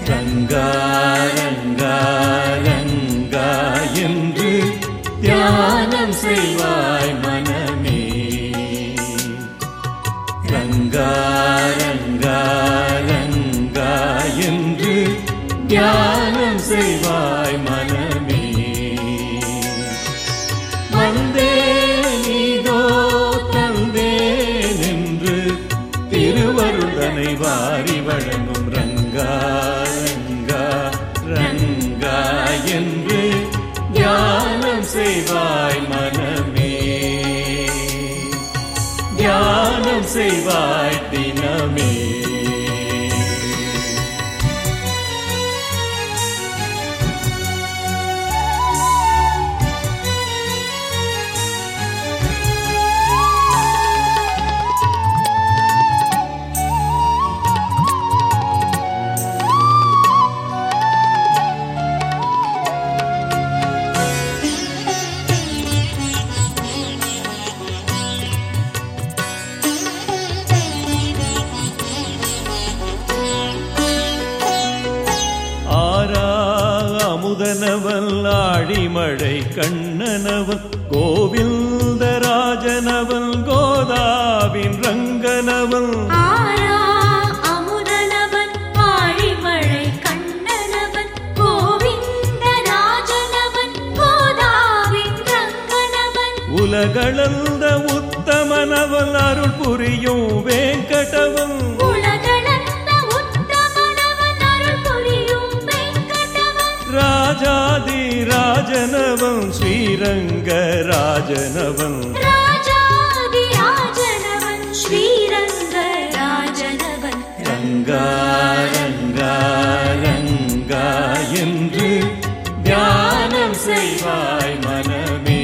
ரங்கா ரங்கா ரங்கா என்று தியானம் செய்வாய் மனமே ரங்கா ரங்கா ரங்கா என்று தியானம் செய்வாய் மனமே வந்தேன் இதோ தந்தேன் என்று திருவருடனை வாரி வழங்கும் ரங்கா ரங்கா ரங்கா என்று தியானம் செய்வாய் மனமே தியானம் செய்வாய் தினமே ஆரா அமுதனவன் ஆழிமழை கண்ணனவன் கோவிந்தராஜனவன் கோதாவின் ரங்கனவன் ஆரா அமுதனவன் ஆழிமழை கண்ணனவன் கோவிந்தராஜனவன் கோதாவின் ரங்கனவன் உலகளந்த உத்தமனவன் அருள் புரியும் வேங்கடவன் உலகளந்த உத்தமனவன் அருள் புரியும் வெங்கடவன் ராஜாதி ராஜனவன் ஸ்ரீரங்க ராஜனவன் ராஜாதி ராஜனவன் ஸ்ரீரங்க ராஜனவன் ரங்கா ரங்கா ரங்கா என்று தியானம் செய்வாய் மனமே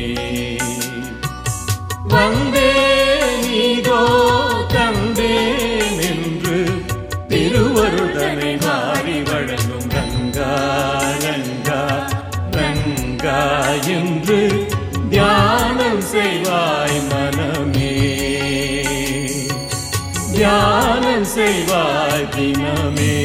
வந்தேன் இதோ தந்தேன் என்று திருவருடனை வாரி வழங்கும் ரங்கா ரங்கா ரங்கா என்று தியானம் செய்வாய் மனமே தியானம் செய்வாய் தினமே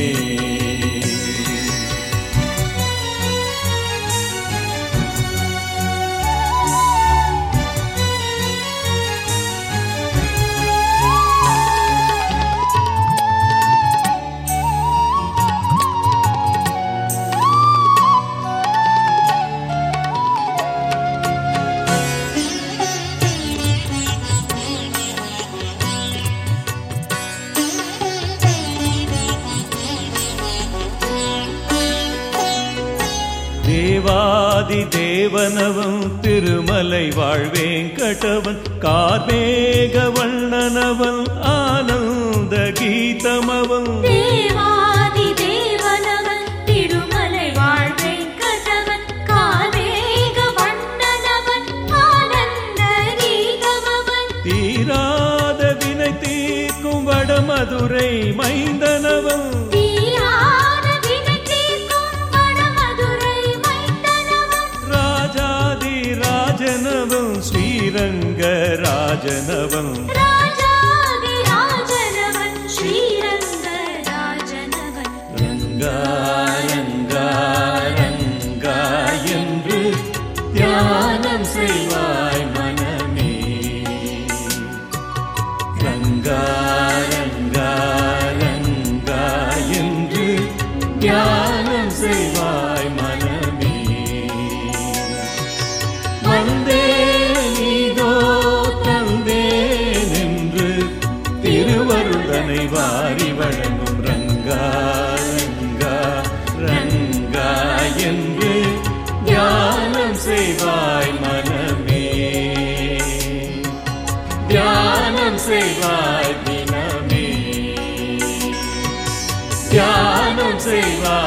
தேவாதி தேவனவன் திருமலை வாழ்வேங்கடவன் கார்மேக வண்ணனவன் ஆனந்த கீதமவன் தேவாதி தேவனவன் திருமலை வாழ்வை கதவன் காவேக வண்ணனவன் ஆனந்த கீதமவன் தீராத வினை தீர்க்கும் வடமதுரை மைந்தனவன் தீராத வினை தீர்க்கும் வடமதுரை மைந்தனவன் ராஜாதி ராஜனவன் ஸ்ரீரங்க ராஜனவன் ராஜாதி ராஜனவன் ஸ்ரீரங்க ராஜனவன் ரங்கா ரங்கா ரங்கா என்று தியானம் செய்வாய் மனமே ரங்கா ரங்கா ரங்கா என்று தியானம் செய்வாய் மனமே வந்தேன் இதோ தந்தேன் என்று திருவருடனை வாரி வழங்கும் ரங்கா ரங்கா ரங்கா என்று தியானம் செய்வாய் மனமே தியானம் செய்வாய் தினமே தியானம் செய்வாய்